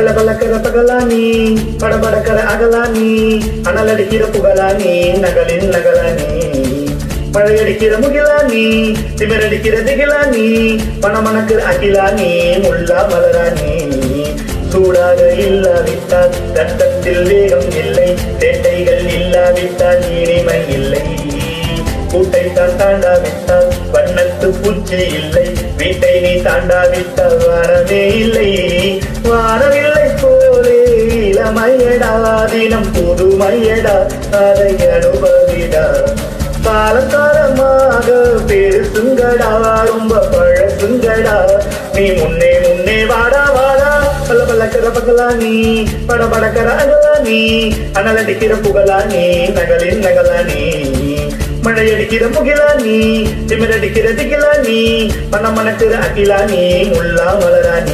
பல்ல பல்லக்கிற பகலா நீ படபடக்கிற அகலா நீ அனல் அடிக்கிற புகழா நீ நகலின் நகலா நீ மழையடிக்கிற முகிலா நீ திமிரடிக்கிற திகிலா நீ பணமணக்கிற அகிலா நீ முல்லா மலரா நீ சூடாக இல்லாவிட்டால் ரத்தத்தில் வேகம் இல்லை சேட்டைகள் இல்லாவிட்டால் இனிமை இல்லை கூட்டை தான் தாண்டாவிட்டால் வண்ணத்து பூச்சி இல்லை வீட்டை நீ தாண்டாவிட்டால் வானமே இல்லை வானவில்லை போலே இளமையடா தினம் புதுமையடா அதை அனுபவிடா காலகாலமாக பெருசுங்கடா ரொம்ப பழசுங்கடா நீ முன்னே முன்னே வாடா வாடா பல்ல பல்லக்கிற பகலா நீ பட படக்கிற அகலா நீ அனல் அடிக்கிற புகழா நீ நகலின் நகலா நீ மழையடிக்கிற முகிலா நீ திமிரடிக்கிற திகிலா நீ மன மணக்கிற அகிலா நீ முல்லா மலரா நீ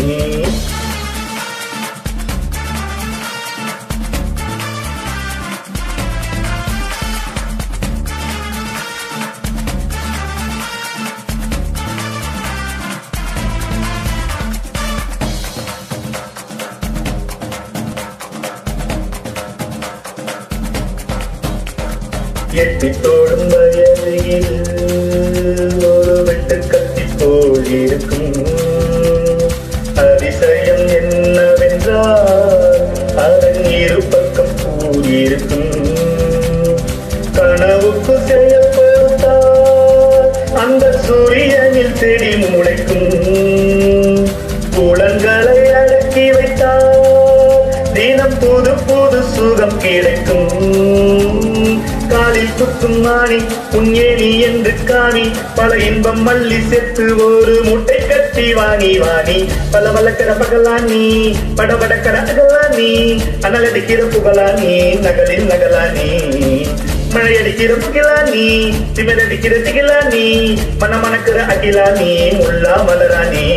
எட்டி தோடும் வயதில் ஒரு வெட்டு கத்தி போல் இருக்கும் அதிசயம் என்னவென்றால் அதன் இரு பக்கம் கூடியிருக்கும் கனவுக்கு செயல்படுத்தால் அந்த சூரியனில் செடி முளைக்கும் புலன்களை அடக்கி வைத்தால் தினம் புது புது சுகம் கிடைக்கும் காலில் குத்தும் மாணி புண்ணியனி என்று காணி பல இன்பம் மல்லி செத்து ஒரு முட்டை கட்டி வாணி வாணி பல வளர்க்கிற பகலா நீ படபடக்கிற அகலா நீ அனல் அடிக்கிற புகழா நீ நகலில் நகலா நீ மழையடிக்கிற புகிலா நீ திமிரடிக்கிற திகிலா நீ மன மணக்கிற அகிலா நீ முல்லா மலரா நீ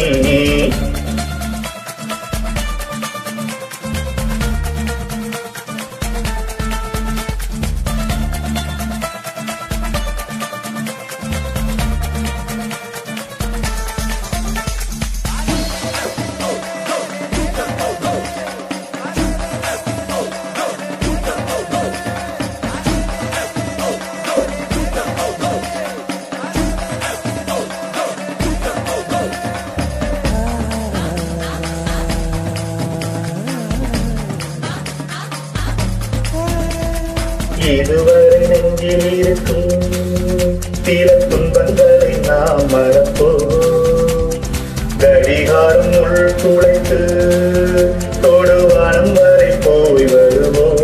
இதுவரை நெஞ்சில் இருக்கும் சில துன்பங்களை நாம் மறப்போம் கடிகாரம் உள் துளைத்து தொடுவானம் வரை போய் வருவோம்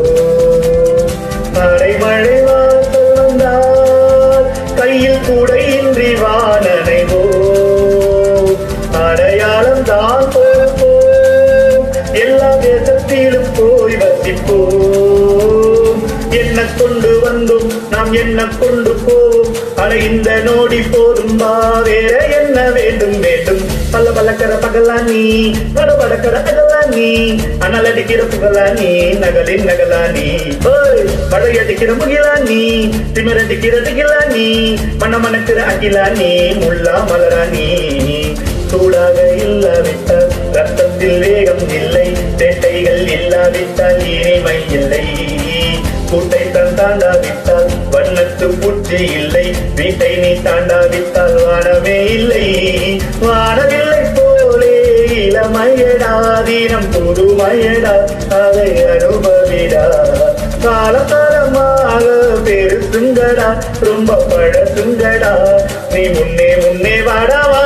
அடைமழை வாசல் வந்தால் கையில் கூடையின்றி வானனைவோம் அடையாளம் தான் போவோம் எல்லா தேசத்திலும் போய் வசிப்போம் என்ன கொண்டு வந்தோம் நாம் என்ன கொண்டு போவோம் அட இந்த நோடி போதும் வா வேற என்ன வேண்டும் வேண்டும் பல்ல பல்லக்கிற பகலா நீ பட படக்கிற அகலா நீ அனல் அடிக்கிற புகழா நீ நகலின் நகலா நீ ஓய் மழை அடிக்கிற முகிலா நீ திமிரடிக்கிற திகிலா நீ மன மணக்கிற அகிலா நீ முல்லா மலரா நீ சூடாக இல்லாவிட்டால் ரத்தத்தில் வேகம் இல்லை சேட்டைகள் இல்லாவிட்டால் இனிமை இல்லை கூட்டை தான் தாண்டாவிட்டால் வண்ணத்து பூச்சி இல்லை வீட்டை நீ தாண்டாவிட்டால் வானமே இல்லை வானவில்லை போலே இளமையடா தினம் புதுமையடா அதை அனுபவிடா காலகாலமாக பெருசுங்கடா ரொம்ப பழசுங்கடா நீ முன்னே முன்னே வாடா வா